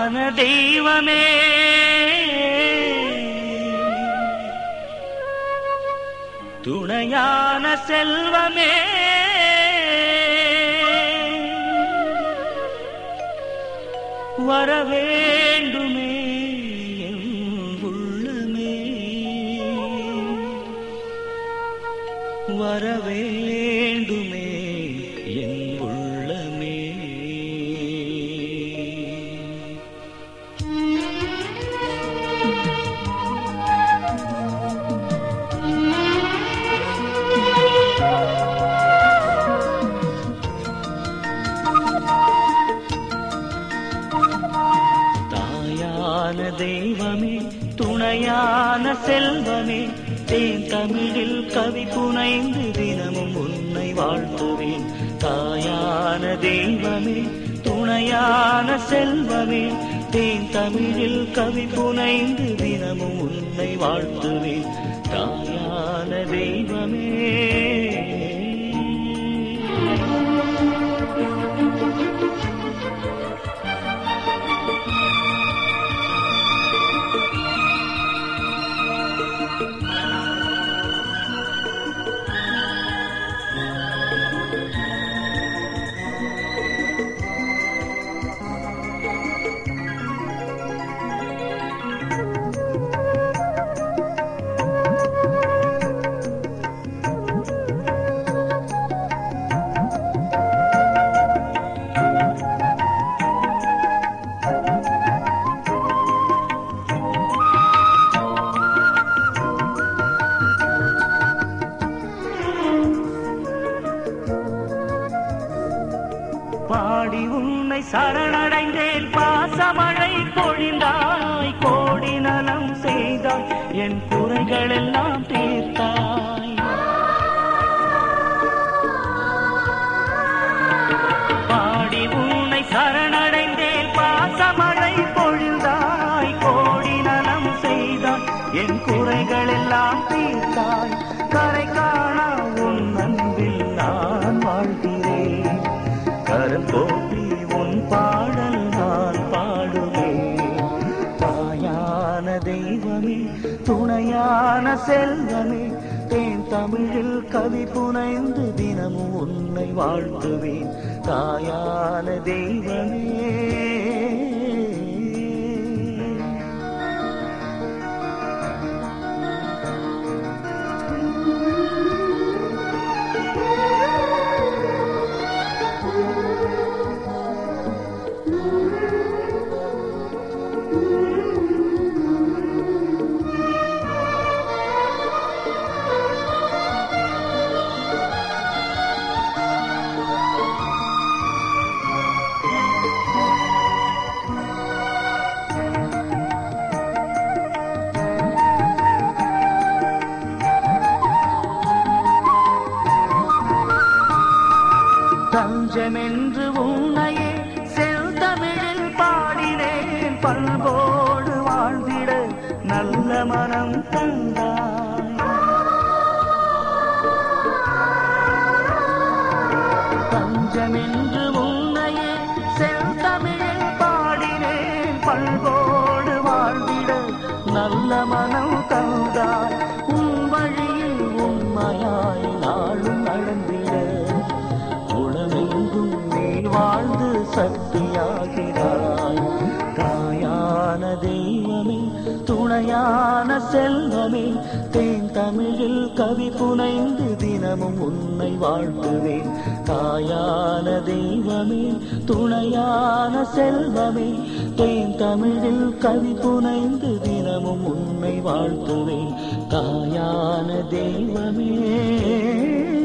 தாயான தெய்வமே துணையான செல்வமே வரவேண்டுமே என் உள்ளமே வரவேண்டுமே என் உள்ளமே தாயான தெய்வமே துணையான செல்வமே தேன் தமிழில் கவி புனைந்து தினமும் உன்னை வாழ்த்துவேன் தாயான தெய்வமே துணையான செல்வமே தேன் தமிழில் கவி புனைந்து தினமும் உன்னை வாழ்த்துவேன் தாயான தெய்வமே பாடி உன்னை சரணடைந்தேன் பாசமழை பொழிந்தாய் கோடி நலம் செய்தாய் என் குறைகள் எல்லாம் தீர்த்தாய் பாடி உன்னை சரணடைந்தேன் பாசமழை பொழிந்தாய் கோடி நலம் செய்தாய் என் குறைகள் எல்லாம் தீர்த்தாய் கரை காணா உன் அன்பில் நான் வாழ்கிறேன் கரம் போற்றி உன் பாடல் நான் பாடுவேன் தாயான தெய்வமே துணையான செல்வமே தேன் தமிழில் கவி புனைந்து தினமும் உன்னை வாழ்த்துவேன் தாயான தெய்வமே தஞ்சமென்று உன்னையே செல்தமிழில் பாடினேன் பண்போடு வாழ்ந்திட நல்ல மனம் தந்தாய் தஞ்சமென்று உன்னையே செல்தமிழில் பாடினேன் பண்போடு வாழ்ந்திட நல்ல மனம் தந்தாய் உன் வழியில் உண்மையாய் நாளும் நடந்திட உளமெங்கும் நீ வாழ்ந்து சக்தியாகிறாய் தாயான தெய்வமே துணையான செல்வமே தேன் தமிழில் கவி புனைந்து தினமும் உன்னை வாழ்த்துவேன் தாயான தெய்வமே துணையான செல்வமே தேன் தமிழில் கவி புனைந்து தினமும் உன்னை வாழ்த்துவேன் தாயான தெய்வமே